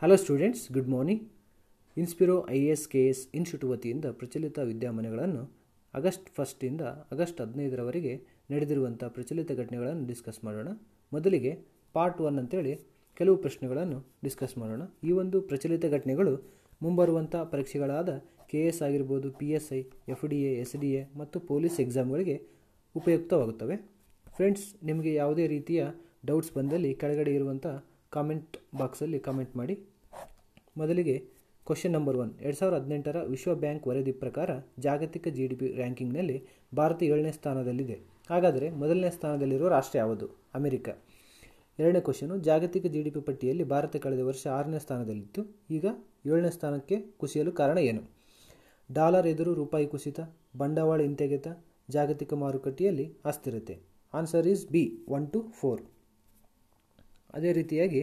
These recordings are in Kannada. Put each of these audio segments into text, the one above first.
hello students good morning Inspiro I A S K S institute ವತಿಯಿಂದ ಪ್ರಚಲಿತ ವಿದ್ಯಮಾನಗಳನ್ನು ಆಗಸ್ಟ್ ಫಸ್ಟಿಂದ ಆಗಸ್ಟ್ ಹದಿನೈದರವರೆಗೆ ನಡೆದಿರುವಂಥ ಪ್ರಚಲಿತ ಘಟನೆಗಳನ್ನು ಡಿಸ್ಕಸ್ ಮಾಡೋಣ ಮೊದಲಿಗೆ ಪಾರ್ಟ್ ಒನ್ ಅಂತೇಳಿ ಕೆಲವು ಪ್ರಶ್ನೆಗಳನ್ನು ಡಿಸ್ಕಸ್ ಮಾಡೋಣ ಈ ಒಂದು ಪ್ರಚಲಿತ ಘಟನೆಗಳು ಮುಂಬರುವಂಥ ಪರೀಕ್ಷೆಗಳಾದ ಕೆ ಎಸ್ ಆಗಿರ್ಬೋದು P S I F D A S D A ಮತ್ತು ಪೊಲೀಸ್ ಎಕ್ಸಾಮ್ಗಳಿಗೆ ಉಪಯುಕ್ತವಾಗುತ್ತವೆ ಫ್ರೆಂಡ್ಸ್ ನಿಮಗೆ ಯಾವುದೇ ರೀತಿಯ ಡೌಟ್ಸ್ ಬಂದಲ್ಲಿ ಕೆಳಗಡೆ ಇರುವಂಥ ಕಾಮೆಂಟ್ ಬಾಕ್ಸಲ್ಲಿ ಕಾಮೆಂಟ್ ಮಾಡಿ ಮೊದಲಿಗೆ ಕ್ವಶನ್ ನಂಬರ್ ಒನ್ ಎರಡು ಸಾವಿರದ ಹದಿನೆಂಟರ ವಿಶ್ವ ಬ್ಯಾಂಕ್ ವರದಿ ಪ್ರಕಾರ ಜಾಗತಿಕ ಜಿ ಡಿ ಪಿ ರ್ಯಾಂಕಿಂಗ್ನಲ್ಲಿ ಭಾರತ ಏಳನೇ ಸ್ಥಾನದಲ್ಲಿದೆ ಹಾಗಾದರೆ ಮೊದಲನೇ ಸ್ಥಾನದಲ್ಲಿರುವ ರಾಷ್ಟ್ರ ಯಾವುದು ಅಮೆರಿಕ ಎರಡನೇ ಕ್ವಶನು ಜಾಗತಿಕ ಜಿ ಡಿ ಪಿ ಪಟ್ಟಿಯಲ್ಲಿ ಭಾರತ ಕಳೆದ ವರ್ಷ ಆರನೇ ಸ್ಥಾನದಲ್ಲಿತ್ತು ಈಗ ಏಳನೇ ಸ್ಥಾನಕ್ಕೆ ಕುಸಿಯಲು ಕಾರಣ ಏನು ಡಾಲರ್ ಎದುರು ರೂಪಾಯಿ ಕುಸಿತ ಬಂಡವಾಳ ಹಿಂತೆಗೆತ ಜಾಗತಿಕ ಮಾರುಕಟ್ಟೆಯಲ್ಲಿ ಅಸ್ಥಿರತೆ answer is B one two four ಅದೇ ರೀತಿಯಾಗಿ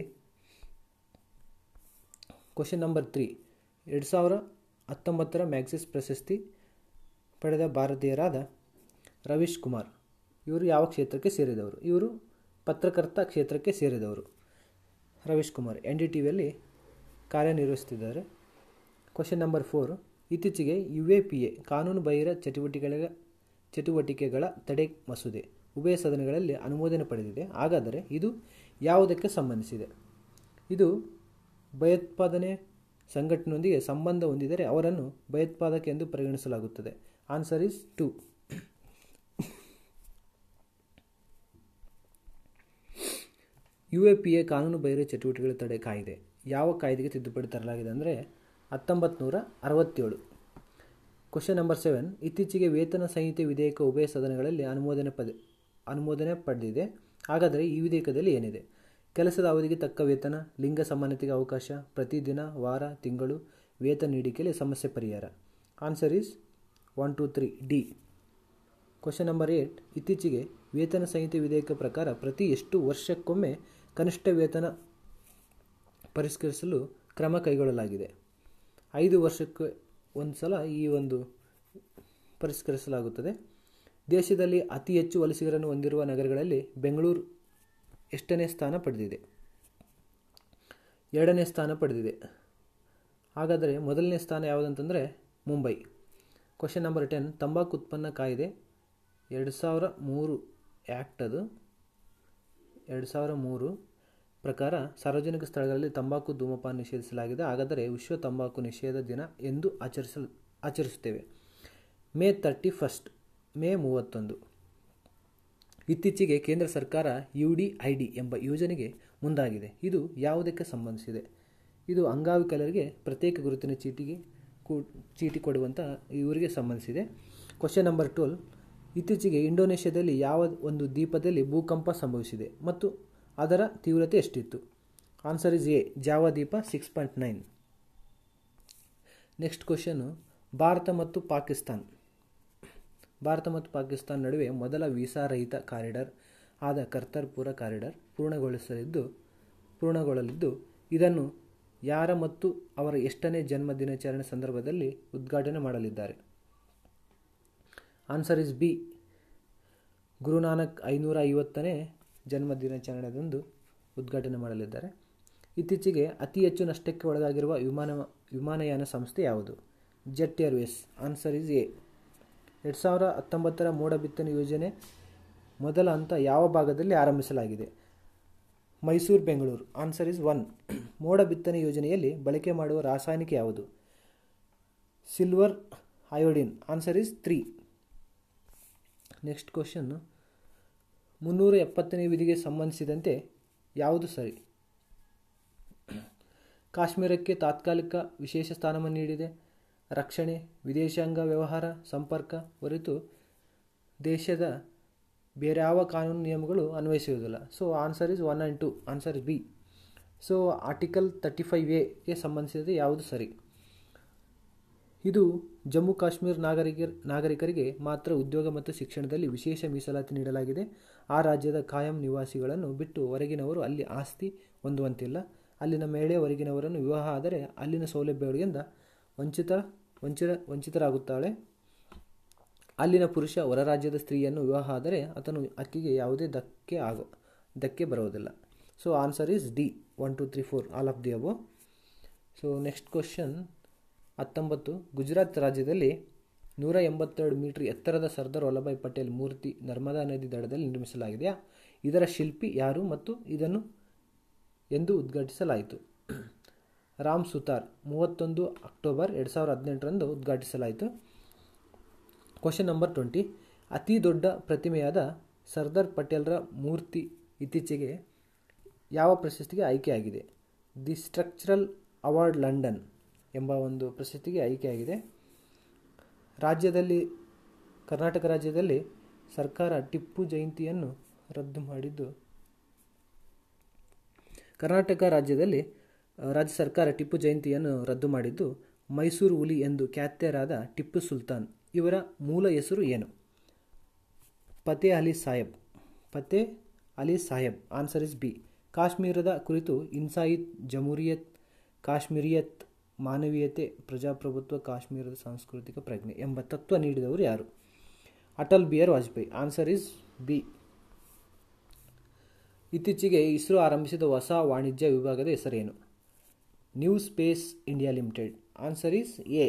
ಕ್ವಶನ್ ನಂಬರ್ ತ್ರೀ ಎರಡು ಸಾವಿರ ಹತ್ತೊಂಬತ್ತರ ಮ್ಯಾಗ್ಸಿಸ್ ಪ್ರಶಸ್ತಿ ಪಡೆದ ಭಾರತೀಯರಾದ ರವೀಶ್ ಕುಮಾರ್ ಇವರು ಯಾವ ಕ್ಷೇತ್ರಕ್ಕೆ ಸೇರಿದವರು ಇವರು ಪತ್ರಕರ್ತ ಕ್ಷೇತ್ರಕ್ಕೆ ಸೇರಿದವರು Ravish Kumar N D T ವಿಯಲ್ಲಿ ಕಾರ್ಯನಿರ್ವಹಿಸುತ್ತಿದ್ದಾರೆ ಕ್ವಶನ್ ನಂಬರ್ ಫೋರ್ ಇತ್ತೀಚೆಗೆ ಯು ಎ ಪಿ ಎ ಕಾನೂನು ಬಾಹಿರ ಚಟುವಟಿಕೆಗಳ ಚಟುವಟಿಕೆಗಳ ತಡೆ ಮಸೂದೆ ಉಭಯ ಸದನಗಳಲ್ಲಿ ಅನುಮೋದನೆ ಪಡೆದಿದೆ ಹಾಗಾದರೆ ಇದು ಯಾವುದಕ್ಕೆ ಸಂಬಂಧಿಸಿದೆ ಇದು ಭಯೋತ್ಪಾದನೆ ಸಂಘಟನೆಯೊಂದಿಗೆ ಸಂಬಂಧ ಹೊಂದಿದರೆ ಅವರನ್ನು ಭಯೋತ್ಪಾದಕ ಎಂದು ಪರಿಗಣಿಸಲಾಗುತ್ತದೆ answer is two U A P A ಕಾನೂನು ಬಾಹಿರ ಚಟುವಟಿಕೆಗಳ ತಡೆ ಕಾಯ್ದೆ ಯಾವ ಕಾಯ್ದೆಗೆ ತಿದ್ದುಪಡಿ ತರಲಾಗಿದೆ ಅಂದರೆ ಹತ್ತೊಂಬತ್ತು ನೂರ ಅರವತ್ತೇಳು ಕ್ವಶನ್ ನಂಬರ್ ಸೆವೆನ್ ಇತ್ತೀಚೆಗೆ ವೇತನ ಸಂಹಿತೆ ವಿಧೇಯಕ ಉಭಯ ಸದನಗಳಲ್ಲಿ ಅನುಮೋದನೆ ಪದೆ ಅನುಮೋದನೆ ಪಡೆದಿದೆ ಹಾಗಾದರೆ ಈ ವಿಧೇಯಕದಲ್ಲಿ ಏನಿದೆ ಕೆಲಸದ ಅವಧಿಗೆ ತಕ್ಕ ವೇತನ ಲಿಂಗ ಸಮಾನತೆಗೆ ಅವಕಾಶ ಪ್ರತಿದಿನ ವಾರ ತಿಂಗಳು ವೇತನ ನೀಡಿಕೆಯಲ್ಲಿ ಸಮಸ್ಯೆ ಪರಿಹಾರ answer is one two three D question number eight ಇತ್ತೀಚೆಗೆ ವೇತನ ಸಂಹಿತೆ ವಿಧೇಯಕ ಪ್ರಕಾರ ಪ್ರತಿ ಎಷ್ಟು ವರ್ಷಕ್ಕೊಮ್ಮೆ ಕನಿಷ್ಠ ವೇತನ ಪರಿಷ್ಕರಿಸಲು ಕ್ರಮ ಕೈಗೊಳ್ಳಲಾಗಿದೆ ಐದು ವರ್ಷಕ್ಕೆ ಒಂದು ಸಲ ಈ ಒಂದು ಪರಿಷ್ಕರಿಸಲಾಗುತ್ತದೆ ದೇಶದಲ್ಲಿ ಅತಿ ಹೆಚ್ಚು ವಲಸಿಗರನ್ನು ಹೊಂದಿರುವ ನಗರಗಳಲ್ಲಿ ಬೆಂಗಳೂರು ಎಷ್ಟನೇ ಸ್ಥಾನ ಪಡೆದಿದೆ ಎರಡನೇ ಸ್ಥಾನ ಪಡೆದಿದೆ ಹಾಗಾದರೆ ಮೊದಲನೇ ಸ್ಥಾನ ಯಾವುದಂತಂದರೆ ಮುಂಬೈ ಕ್ವಶನ್ ನಂಬರ್ ಟೆನ್ ತಂಬಾಕು ಉತ್ಪನ್ನ ಕಾಯ್ದೆ ಎರಡು ಸಾವಿರ ಮೂರು ಆ್ಯಕ್ಟ್ ಅದು ಎರಡು ಸಾವಿರ ಮೂರು ಪ್ರಕಾರ ಸಾರ್ವಜನಿಕ ಸ್ಥಳಗಳಲ್ಲಿ ತಂಬಾಕು ಧೂಮಪಾನ ನಿಷೇಧಿಸಲಾಗಿದೆ ಹಾಗಾದರೆ ವಿಶ್ವ ತಂಬಾಕು ನಿಷೇಧ ದಿನ ಎಂದು ಆಚರಿಸಲು ಆಚರಿಸುತ್ತೇವೆ ಮೇ ತರ್ಟಿ ಫಸ್ಟ್ ಮೇ ಮೂವತ್ತೊಂದು ಇತ್ತೀಚೆಗೆ ಕೇಂದ್ರ ಸರ್ಕಾರ ಯು ಡಿ ಐ ಡಿ ಎಂಬ ಯೋಜನೆಗೆ ಮುಂದಾಗಿದೆ ಇದು ಯಾವುದಕ್ಕೆ ಸಂಬಂಧಿಸಿದೆ ಇದು ಅಂಗವಿಕಲರಿಗೆ ಪ್ರತ್ಯೇಕ ಗುರುತಿನ ಚೀಟಿಗೆ ಚೀಟಿ ಕೊಡುವಂಥ ಇವರಿಗೆ ಸಂಬಂಧಿಸಿದೆ ಕ್ವಶನ್ ನಂಬರ್ ಟ್ವೆಲ್ ಇತ್ತೀಚೆಗೆ ಇಂಡೋನೇಷ್ಯಾದಲ್ಲಿ ಯಾವ ಒಂದು ದ್ವೀಪದಲ್ಲಿ ಭೂಕಂಪ ಸಂಭವಿಸಿದೆ ಮತ್ತು ಅದರ ತೀವ್ರತೆ ಎಷ್ಟಿತ್ತು ಆನ್ಸರ್ ಇಸ್ ಎ ಜಾವ ದ್ವೀಪ six point nine next question Bharat ಮತ್ತು ಪಾಕಿಸ್ತಾನ್ ಭಾರತ ಮತ್ತು ಪಾಕಿಸ್ತಾನ ನಡುವೆ ಮೊದಲ ವೀಸಾ ರಹಿತ ಕಾರಿಡಾರ್ ಆದ ಕರ್ತಾರ್ಪುರ ಕಾರಿಡಾರ್ ಪೂರ್ಣಗೊಳಿಸಲಿದ್ದು ಪೂರ್ಣಗೊಳ್ಳಲಿದ್ದು ಇದನ್ನು ಯಾರ ಮತ್ತು ಅವರ ಎಷ್ಟನೇ ಜನ್ಮ ದಿನಾಚರಣೆ ಸಂದರ್ಭದಲ್ಲಿ ಉದ್ಘಾಟನೆ ಮಾಡಲಿದ್ದಾರೆ ಆನ್ಸರ್ ಇಸ್ ಬಿ ಗುರುನಾನಕ್ ಐನೂರ ಐವತ್ತನೇ ಜನ್ಮ ದಿನಾಚರಣೆದಂದು ಉದ್ಘಾಟನೆ ಮಾಡಲಿದ್ದಾರೆ ಇತ್ತೀಚೆಗೆ ಅತಿ ಹೆಚ್ಚು ನಷ್ಟಕ್ಕೆ ಒಳಗಾಗಿರುವ ವಿಮಾನ ವಿಮಾನಯಾನ ಸಂಸ್ಥೆ ಯಾವುದು Jet Airways answer is A ಎರಡು ಸಾವಿರ ಹತ್ತೊಂಬತ್ತರ ಮೋಡ ಬಿತ್ತನೆ ಯೋಜನೆ ಮೊದಲ ಹಂತ ಯಾವ ಭಾಗದಲ್ಲಿ ಆರಂಭಿಸಲಾಗಿದೆ Mysuru Bengaluru answer is one ಮೋಡ ಬಿತ್ತನೆ ಯೋಜನೆಯಲ್ಲಿ ಬಳಕೆ ಮಾಡುವ ರಾಸಾಯನಿಕ ಯಾವುದು silver iodine answer is three next question ಮುನ್ನೂರ ಎಪ್ಪತ್ತನೇ ವಿಧಿಗೆ ಸಂಬಂಧಿಸಿದಂತೆ ಯಾವುದು ಸರಿ ಕಾಶ್ಮೀರಕ್ಕೆ ತಾತ್ಕಾಲಿಕ ವಿಶೇಷ ಸ್ಥಾನಮಾನ ನೀಡಿದೆ ರಕ್ಷಣೆ ವಿದೇಶಾಂಗ ವ್ಯವಹಾರ ಸಂಪರ್ಕ ಹೊರತು ದೇಶದ ಬೇರೆ ಯಾವ ಕಾನೂನು ನಿಯಮಗಳು ಅನ್ವಯಿಸುವುದಿಲ್ಲ so answer is one and two answer B so article thirty five ಎಗೆ ಸಂಬಂಧಿಸಿದ ಯಾವುದು ಸರಿ ಇದು ಜಮ್ಮು ಕಾಶ್ಮೀರ ನಾಗರಿಕ ನಾಗರಿಕರಿಗೆ ಮಾತ್ರ ಉದ್ಯೋಗ ಮತ್ತು ಶಿಕ್ಷಣದಲ್ಲಿ ವಿಶೇಷ ಮೀಸಲಾತಿ ನೀಡಲಾಗಿದೆ ಆ ರಾಜ್ಯದ ಕಾಯಂ ನಿವಾಸಿಗಳನ್ನು ಬಿಟ್ಟು ಹೊರಗಿನವರು ಅಲ್ಲಿ ಆಸ್ತಿ ಹೊಂದುವಂತಿಲ್ಲ ಅಲ್ಲಿನ ಮಹಿಳೆ ಹೊರಗಿನವರನ್ನು ವಿವಾಹ ಆದರೆ ಅಲ್ಲಿನ ಸೌಲಭ್ಯಗಳಿಂದ ವಂಚಿತ ವಂಚಿತ ವಂಚಿತರಾಗುತ್ತಾಳೆ ಅಲ್ಲಿನ ಪುರುಷ ಹೊರ ರಾಜ್ಯದ ಸ್ತ್ರೀಯನ್ನು ವಿವಾಹ ಆದರೆ ಆತನು ಅಕ್ಕಿಗೆ ಯಾವುದೇ ಧಕ್ಕೆ ಆಗೋ ಧಕ್ಕೆ ಬರುವುದಿಲ್ಲ so answer is D one two three four all of the above so next question ಹತ್ತೊಂಬತ್ತು ಗುಜರಾತ್ ರಾಜ್ಯದಲ್ಲಿ ನೂರ ಎಂಬತ್ತೆರಡು ಮೀಟರ್ ಎತ್ತರದ ಸರ್ದಾರ್ ವಲ್ಲಭಾಯ್ ಪಟೇಲ್ ಮೂರ್ತಿ ನರ್ಮದಾ ನದಿ ದಡದಲ್ಲಿ ನಿರ್ಮಿಸಲಾಗಿದೆಯಾ ಇದರ ಶಿಲ್ಪಿ ಯಾರು ಮತ್ತು ಇದನ್ನು ಎಂದು ಉದ್ಘಾಟಿಸಲಾಯಿತು ರಾಮ್ ಸುತಾರ್ ಮೂವತ್ತೊಂದು ಅಕ್ಟೋಬರ್ ಎರಡು ಸಾವಿರದ ಹದಿನೆಂಟರಂದು ಉದ್ಘಾಟಿಸಲಾಯಿತು ಕ್ವಶನ್ ನಂಬರ್ ಟ್ವೆಂಟಿ ಅತಿ ದೊಡ್ಡ ಪ್ರತಿಮೆಯಾದ ಸರ್ದಾರ್ ಪಟೇಲ್ರ ಮೂರ್ತಿ ಇತ್ತೀಚೆಗೆ ಯಾವ ಪ್ರಶಸ್ತಿಗೆ ಆಯ್ಕೆಯಾಗಿದೆ ದಿ ಸ್ಟ್ರಕ್ಚರಲ್ ಅವಾರ್ಡ್ ಲಂಡನ್ ಎಂಬ ಒಂದು ಪ್ರಶಸ್ತಿಗೆ ಆಯ್ಕೆಯಾಗಿದೆ ರಾಜ್ಯದಲ್ಲಿ ಕರ್ನಾಟಕ ರಾಜ್ಯದಲ್ಲಿ ಸರ್ಕಾರ ಟಿಪ್ಪು ಜಯಂತಿಯನ್ನು ರದ್ದು ಮಾಡಿದ್ದು ಕರ್ನಾಟಕ ರಾಜ್ಯದಲ್ಲಿ ರಾಜ್ಯ ಸರ್ಕಾರ ಟಿಪ್ಪು ಜಯಂತಿಯನ್ನು ರದ್ದು ಮಾಡಿದ್ದು ಮೈಸೂರು ಹುಲಿ ಎಂದು ಖ್ಯಾತ್ಯರಾದ ಟಿಪ್ಪು ಸುಲ್ತಾನ್ ಇವರ ಮೂಲ ಹೆಸರು ಏನು Fateh Ali Sahib Fateh Ali Sahib answer is B ಕಾಶ್ಮೀರದ ಕುರಿತು ಇನ್ಸಾಯಿತ್ ಜಮೂರಿಯತ್ ಕಾಶ್ಮೀರಿಯತ್ ಮಾನವೀಯತೆ ಪ್ರಜಾಪ್ರಭುತ್ವ ಕಾಶ್ಮೀರದ ಸಾಂಸ್ಕೃತಿಕ ಪ್ರಜ್ಞೆ ಎಂಬ ತತ್ವ ನೀಡಿದವರು ಯಾರು Atal Bihari Vajpayee answer is B ಇತ್ತೀಚೆಗೆ ಇಸ್ರೋ ಆರಂಭಿಸಿದ ಹೊಸ ವಾಣಿಜ್ಯ ವಿಭಾಗದ ಹೆಸರೇನು New Space India Limited answer is A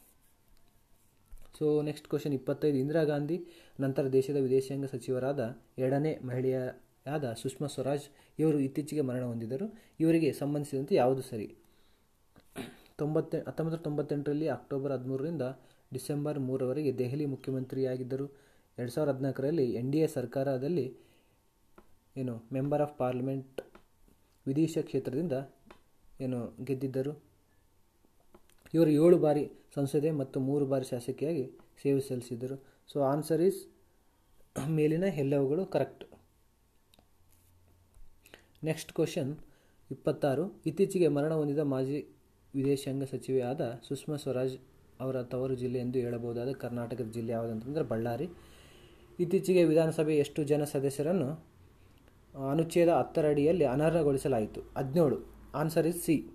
so next question ಇಪ್ಪತ್ತೈದು ಇಂದಿರಾ ಗಾಂಧಿ ನಂತರ ದೇಶದ ವಿದೇಶಾಂಗ ಸಚಿವರಾದ ಎರಡನೇ ಮಹಿಳೆಯಾದ ಸುಷ್ಮಾ ಸ್ವರಾಜ್ ಇವರು ಇತ್ತೀಚೆಗೆ ಮರಣ ಹೊಂದಿದರು ಇವರಿಗೆ ಸಂಬಂಧಿಸಿದಂತೆ ಯಾವುದು ಸರಿ ತೊಂಬತ್ತೆ ಹತ್ತೊಂಬತ್ತು ತೊಂಬತ್ತೆಂಟರಲ್ಲಿ ಅಕ್ಟೋಬರ್ ಹದಿಮೂರರಿಂದ ಡಿಸೆಂಬರ್ ಮೂರವರೆಗೆ ದೆಹಲಿ ಮುಖ್ಯಮಂತ್ರಿಯಾಗಿದ್ದರು ಎರಡು ಸಾವಿರದ ಹದಿನಾಲ್ಕರಲ್ಲಿ ಎನ್ ಡಿ ಎ ಸರ್ಕಾರದಲ್ಲಿ ಏನು ಮೆಂಬರ್ ಆಫ್ ಪಾರ್ಲಿಮೆಂಟ್ ವಿದೇಶ ಕ್ಷೇತ್ರದಿಂದ ಏನು ಗೆದ್ದಿದ್ದರು ಇವರು ಏಳು ಬಾರಿ ಸಂಸದೆ ಮತ್ತು ಮೂರು ಬಾರಿ ಶಾಸಕಿಯಾಗಿ ಸೇವೆ ಸಲ್ಲಿಸಿದರು ಸೊ ಆನ್ಸರ್ ಈಸ್ ಮೇಲಿನ ಎಲ್ಲವುಗಳು ಕರೆಕ್ಟ್ ನೆಕ್ಸ್ಟ್ ಕ್ವಶನ್ ಇಪ್ಪತ್ತಾರು ಇತ್ತೀಚೆಗೆ ಮರಣ ಹೊಂದಿದ ಮಾಜಿ ವಿದೇಶಾಂಗ ಸಚಿವೆಯಾದ ಸುಷ್ಮಾ ಸ್ವರಾಜ್ ಅವರ ತವರು ಜಿಲ್ಲೆ ಎಂದು ಹೇಳಬಹುದಾದ ಕರ್ನಾಟಕದ ಜಿಲ್ಲೆ ಯಾವುದಂತಂದರೆ ಬಳ್ಳಾರಿ ಇತ್ತೀಚೆಗೆ ವಿಧಾನಸಭೆ ಎಷ್ಟು ಜನ ಸದಸ್ಯರನ್ನು ಅನುಚ್ಛೇದ ಹತ್ತರ ಅಡಿಯಲ್ಲಿ ಅನರ್ಹಗೊಳಿಸಲಾಯಿತು ಹದಿನೇಳು ಆನ್ಸರ್ ಇಸ್ ಸಿ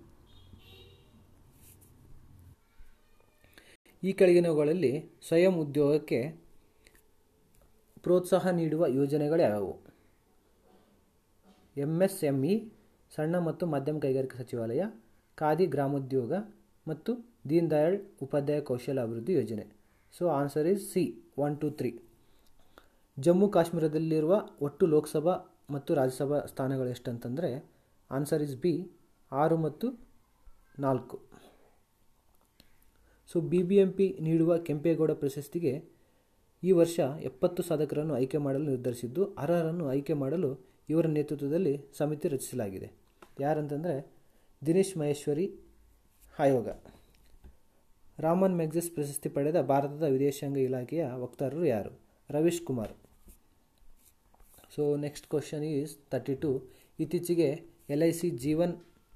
ಈ ಕೆಳಗಿನವುಗಳಲ್ಲಿ ಸ್ವಯಂ ಉದ್ಯೋಗಕ್ಕೆ ಪ್ರೋತ್ಸಾಹ ನೀಡುವ ಯೋಜನೆಗಳು ಯಾವುವು ಎಂ ಎಸ್ ಎಂ ಇ ಸಣ್ಣ ಮತ್ತು ಮಧ್ಯಮ ಕೈಗಾರಿಕಾ ಸಚಿವಾಲಯ ಖಾದಿ ಗ್ರಾಮೋದ್ಯೋಗ ಮತ್ತು ದೀನ್ ದಯಾಳ್ ಉಪಾಧ್ಯಾಯ ಕೌಶಲ ಅಭಿವೃದ್ಧಿ ಯೋಜನೆ so answer is C one two three Jammu ಕಾಶ್ಮೀರದಲ್ಲಿರುವ ಒಟ್ಟು ಲೋಕಸಭಾ ಮತ್ತು ರಾಜ್ಯಸಭಾ ಸ್ಥಾನಗಳು ಎಷ್ಟಂತಂದರೆ ಆನ್ಸರ್ ಇಸ್ ಬಿ ಆರು ಮತ್ತು ನಾಲ್ಕು so B B M P ನೀಡುವ ಕೆಂಪೇಗೌಡ ಪ್ರಶಸ್ತಿಗೆ ಈ ವರ್ಷ ಎಪ್ಪತ್ತು ಸಾಧಕರನ್ನು ಆಯ್ಕೆ ಮಾಡಲು ನಿರ್ಧರಿಸಿದ್ದು ಅರ್ಹರನ್ನು ಆಯ್ಕೆ ಮಾಡಲು ಇವರ ನೇತೃತ್ವದಲ್ಲಿ ಸಮಿತಿ ರಚಿಸಲಾಗಿದೆ ಯಾರಂತಂದರೆ ದಿನೇಶ್ ಮಹೇಶ್ವರಿ ಆಯೋಗ ರಾಮನ್ ಮ್ಯಾಗ್ಸೆಸ್ ಪ್ರಶಸ್ತಿ ಪಡೆದ ಭಾರತದ ವಿದೇಶಾಂಗ ಇಲಾಖೆಯ ವಕ್ತಾರರು ಯಾರು Ravish Kumar so next question is thirty two ಇತ್ತೀಚೆಗೆ L I C Jeevan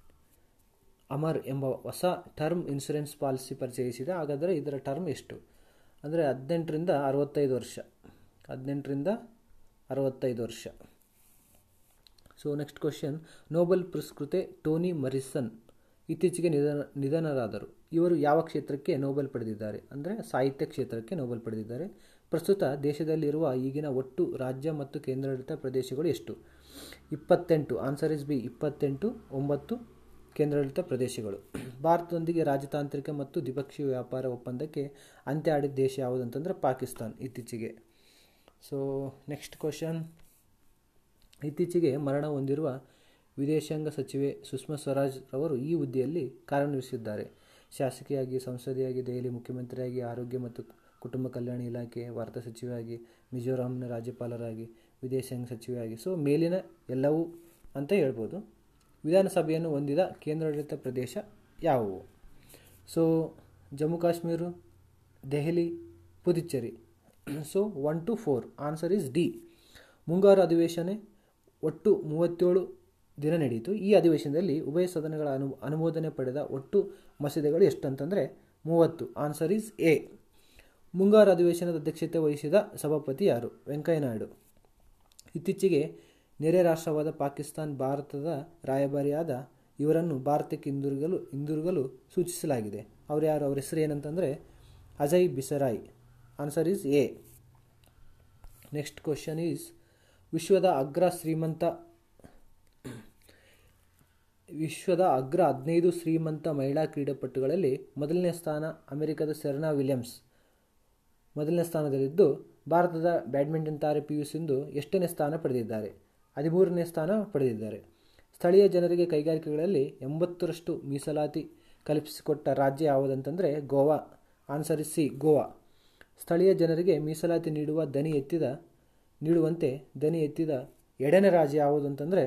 Amar ಎಂಬ ಹೊಸ ಟರ್ಮ್ ಇನ್ಶೂರೆನ್ಸ್ ಪಾಲಿಸಿ ಪರಿಚಯಿಸಿದೆ ಹಾಗಾದರೆ ಇದರ ಟರ್ಮ್ ಎಷ್ಟು ಅಂದರೆ ಹದಿನೆಂಟರಿಂದ ಅರವತ್ತೈದು ವರ್ಷ ಹದಿನೆಂಟರಿಂದ ಅರವತ್ತೈದು ವರ್ಷ ಸೊ ನೆಕ್ಸ್ಟ್ ಕ್ವಶನ್ ನೋಬೆಲ್ ಪುರಸ್ಕೃತೆ ಟೋನಿ ಮರಿಸನ್ ಇತ್ತೀಚೆಗೆ ನಿಧನ ನಿಧನರಾದರು ಇವರು ಯಾವ ಕ್ಷೇತ್ರಕ್ಕೆ ನೋಬೆಲ್ ಪಡೆದಿದ್ದಾರೆ ಅಂದರೆ ಸಾಹಿತ್ಯ ಕ್ಷೇತ್ರಕ್ಕೆ ನೋಬೆಲ್ ಪಡೆದಿದ್ದಾರೆ ಪ್ರಸ್ತುತ ದೇಶದಲ್ಲಿರುವ ಈಗಿನ ಒಟ್ಟು ರಾಜ್ಯ ಮತ್ತು ಕೇಂದ್ರಾಡಳಿತ ಪ್ರದೇಶಗಳು ಎಷ್ಟು ಇಪ್ಪತ್ತೆಂಟು ಆನ್ಸರ್ ಇಸ್ ಬಿ ಇಪ್ಪತ್ತೆಂಟು ಒಂಬತ್ತು ಕೇಂದ್ರಾಡಳಿತ ಪ್ರದೇಶಗಳು ಭಾರತದೊಂದಿಗೆ ರಾಜತಾಂತ್ರಿಕ ಮತ್ತು ದ್ವಿಪಕ್ಷೀಯ ವ್ಯಾಪಾರ ಒಪ್ಪಂದಕ್ಕೆ ಅಂತ್ಯ ಆಡಿದ ದೇಶ ಯಾವುದಂತಂದರೆ ಪಾಕಿಸ್ತಾನ್ ಇತ್ತೀಚೆಗೆ ಸೊ ನೆಕ್ಸ್ಟ್ ಕ್ವಶನ್ ಇತ್ತೀಚೆಗೆ ಮರಣ ಹೊಂದಿರುವ ವಿದೇಶಾಂಗ ಸಚಿವೆ ಸುಷ್ಮಾ ಸ್ವರಾಜ್ ರವರು ಈ ಹುದ್ದೆಯಲ್ಲಿ ಕಾರ್ಯನಿರ್ವಹಿಸಿದ್ದಾರೆ ಶಾಸಕಿಯಾಗಿ ಸಂಸದೆಯಾಗಿ ದೆಹಲಿ ಮುಖ್ಯಮಂತ್ರಿಯಾಗಿ ಆರೋಗ್ಯ ಮತ್ತು ಕುಟುಂಬ ಕಲ್ಯಾಣ ಇಲಾಖೆ ವಾರ್ತಾ ಸಚಿವೆಯಾಗಿ ಮಿಜೋರಾಂನ ರಾಜ್ಯಪಾಲರಾಗಿ ವಿದೇಶಾಂಗ ಸಚಿವೆಯಾಗಿ ಸೊ ಮೇಲಿನ ಎಲ್ಲವೂ ಅಂತ ಹೇಳ್ಬೋದು ವಿಧಾನಸಭೆಯನ್ನು ಹೊಂದಿದ ಕೇಂದ್ರಾಡಳಿತ ಪ್ರದೇಶ ಯಾವುವು so Jammu Kashmir Delhi Puducherry so one two four answer is D ಮುಂಗಾರು ಅಧಿವೇಶನ ಒಟ್ಟು ಮೂವತ್ತೇಳು ದಿನ ನಡೆಯಿತು ಈ ಅಧಿವೇಶನದಲ್ಲಿ ಉಭಯ ಸದನಗಳ ಅನು ಅನುಮೋದನೆ ಪಡೆದ ಒಟ್ಟು ಮಸೂದೆಗಳು ಎಷ್ಟಂತಂದರೆ ಮೂವತ್ತು ಆನ್ಸರ್ ಈಸ್ ಎ ಮುಂಗಾರು ಅಧಿವೇಶನದ ಅಧ್ಯಕ್ಷತೆ ವಹಿಸಿದ ಸಭಾಪತಿ ಯಾರು ವೆಂಕಯ್ಯನಾಯ್ಡು ಇತ್ತೀಚೆಗೆ ನೆರೆ ರಾಷ್ಟ್ರವಾದ ಪಾಕಿಸ್ತಾನ್ ಭಾರತದ ರಾಯಭಾರಿಯಾದ ಇವರನ್ನು ಭಾರತಕ್ಕೆ ಹಿಂದಿರುಗಲು ಹಿಂದಿರುಗಲು ಸೂಚಿಸಲಾಗಿದೆ ಅವರು ಯಾರು ಅವ್ರ ಹೆಸರು ಏನಂತಂದರೆ Ajay Bisaria answer is A next question is ವಿಶ್ವದ ಅಗ್ರ ಶ್ರೀಮಂತ ವಿಶ್ವದ ಅಗ್ರ ಹದಿನೈದು ಶ್ರೀಮಂತ ಮಹಿಳಾ ಕ್ರೀಡಾಪಟುಗಳಲ್ಲಿ ಮೊದಲನೇ ಸ್ಥಾನ ಅಮೆರಿಕದ ಸೆರೆನಾ ವಿಲಿಯಮ್ಸ್ ಮೊದಲನೇ ಸ್ಥಾನದಲ್ಲಿದ್ದು ಭಾರತದ ಬ್ಯಾಡ್ಮಿಂಟನ್ ತಾರೆ ಪಿ ಯು ಸಿಂಧು ಎಷ್ಟನೇ ಸ್ಥಾನ ಪಡೆದಿದ್ದಾರೆ ಹದಿಮೂರನೇ ಸ್ಥಾನ ಪಡೆದಿದ್ದಾರೆ ಸ್ಥಳೀಯ ಜನರಿಗೆ ಕೈಗಾರಿಕೆಗಳಲ್ಲಿ ಎಂಬತ್ತರಷ್ಟು ಮೀಸಲಾತಿ ಕಲ್ಪಿಸಿಕೊಟ್ಟ ರಾಜ್ಯ ಯಾವುದಂತಂದರೆ Goa answer is C Goa ಸ್ಥಳೀಯ ಜನರಿಗೆ ಮೀಸಲಾತಿ ನೀಡುವ ದನಿ ಎತ್ತಿದ ನೀಡುವಂತೆ ದನಿ ಎತ್ತಿದ ಎರಡನೇ ರಾಜ್ಯ ಯಾವುದು ಅಂತಂದರೆ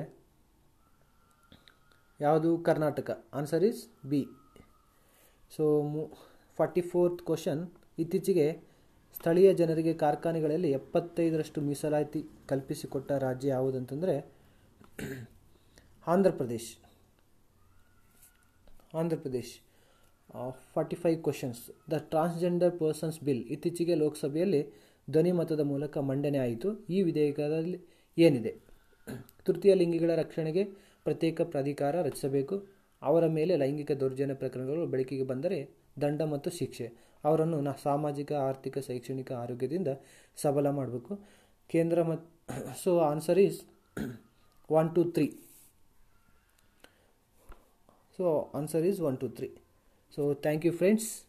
ಯಾವುದು Karnataka answer is B so ಮು ಫಾರ್ಟಿ ಫೋರ್ತ್ ಕ್ವಶನ್ ಇತ್ತೀಚೆಗೆ ಸ್ಥಳೀಯ ಜನರಿಗೆ ಕಾರ್ಖಾನೆಗಳಲ್ಲಿ ಎಪ್ಪತ್ತೈದರಷ್ಟು ಮೀಸಲಾತಿ ಕಲ್ಪಿಸಿಕೊಟ್ಟ ರಾಜ್ಯ ಯಾವುದಂತಂದರೆ Andhra Pradesh Andhra Pradesh forty five questions the transgender persons bill ಇತ್ತೀಚೆಗೆ ಲೋಕಸಭೆಯಲ್ಲಿ ಧ್ವನಿಮತದ ಮೂಲಕ ಮಂಡನೆ ಆಯಿತು ಈ ವಿಧೇಯಕದಲ್ಲಿ ಏನಿದೆ ತೃತೀಯ ಲಿಂಗಿಗಳ ರಕ್ಷಣೆಗೆ ಪ್ರತ್ಯೇಕ ಪ್ರಾಧಿಕಾರ ರಚಿಸಬೇಕು ಅವರ ಮೇಲೆ ಲೈಂಗಿಕ ದೌರ್ಜನ್ಯ ಪ್ರಕರಣಗಳು ಬೆಳಕಿಗೆ ಬಂದರೆ ದಂಡ ಮತ್ತು ಶಿಕ್ಷೆ ಅವರನ್ನು ನ ಸಾಮಾಜಿಕ ಆರ್ಥಿಕ ಶೈಕ್ಷಣಿಕ ಆರೋಗ್ಯದಿಂದ ಸಬಲ ಮಾಡಬೇಕು ಕೇಂದ್ರ ಮತ್ತು so answer is one two three so answer is one two three so thank you friends